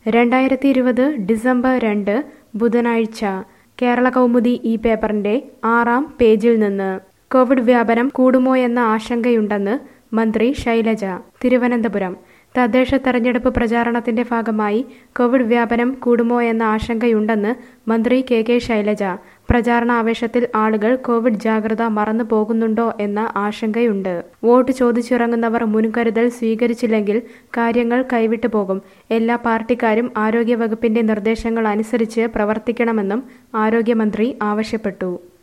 രണ്ടായിരത്തി ഇരുപത് ഡിസംബർ രണ്ട് ബുധനാഴ്ച കേരള കൗമുദി ഈ പേപ്പറിന്റെ ആറാം പേജിൽ നിന്ന് കോവിഡ് വ്യാപനം കൂടുമോയെന്ന ആശങ്കയുണ്ടെന്ന് മന്ത്രി ശൈലജ തിരുവനന്തപുരം തദ്ദേശ തെരഞ്ഞെടുപ്പ് പ്രചാരണത്തിന്റെ ഭാഗമായി കോവിഡ് വ്യാപനം കൂടുമോ എന്ന ആശങ്കയുണ്ടെന്ന് മന്ത്രി കെ കെ ശൈലജ പ്രചാരണ ആവേശത്തിൽ ആളുകൾ കോവിഡ് ജാഗ്രത മറന്നു പോകുന്നുണ്ടോ എന്ന ആശങ്കയുണ്ട് വോട്ട് ചോദിച്ചിറങ്ങുന്നവർ മുൻകരുതൽ സ്വീകരിച്ചില്ലെങ്കിൽ കാര്യങ്ങൾ കൈവിട്ടു പോകും എല്ലാ പാർട്ടിക്കാരും ആരോഗ്യവകുപ്പിന്റെ നിർദ്ദേശങ്ങൾ അനുസരിച്ച് പ്രവർത്തിക്കണമെന്നും ആരോഗ്യമന്ത്രി ആവശ്യപ്പെട്ടു